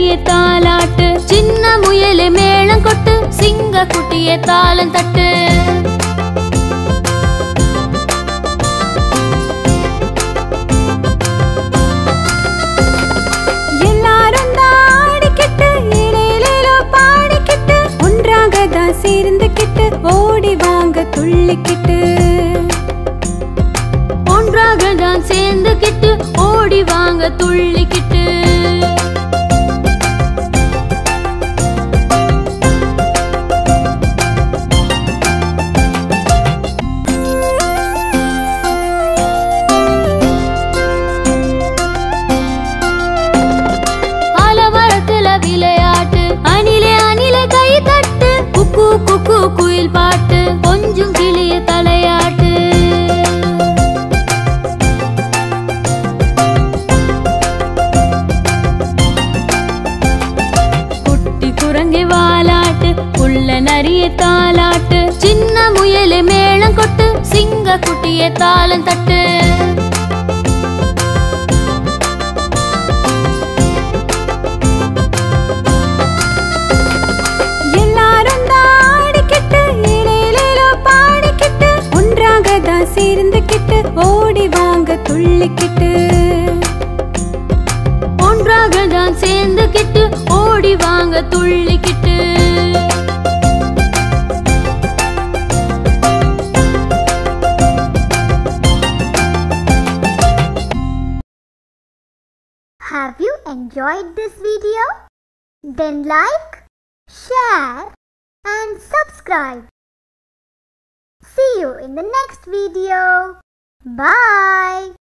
நரிய தாலாட்டு சின்ன முயலு மேளம் கொட்டு சிங்க குட்டிய தாளம் தட்டு எல்லாரும் தான் ஆடிக்கிட்டு இடையிலோ பாடிக்கிட்டு ஒன்றாக தான் சேர்ந்துக்கிட்டு ஓடி வாங்க துள்ளிக்கிட்டு ஒன்றாக தான் சேர்ந்துக்கிட்டு ஓடி வாங்க துள்ளிக்கிட்டு ஆலமரத்துல விளையாட்டு அணிலே அணிலே கை தட்டு குக்கு குக்கு குயில் பாட்டு கொஞ்சம் கிளிய தலையாட்டு குட்டி குரங்கி வாலாட்டு உள்ள நரிய தாலாட்டு சின்ன முயலு மேளம் கொட்டு சிங்க குட்டிய தாளம் தட்டு எல்லாரும் தான் ஆடிக்கிட்டு இடையிலோ பாடிக்கிட்டு ஒன்றாக தான் சேர்ந்துக்கிட்டு ஓடி வாங்க துள்ளிக்கிட்டு ஒன்றாக தான் சேர்ந்துக்கிட்டு ஓடி வாங்க துள்ளிக்கிட்டு Have you enjoyed this video? Then like, share and subscribe. See you in the next video. Bye.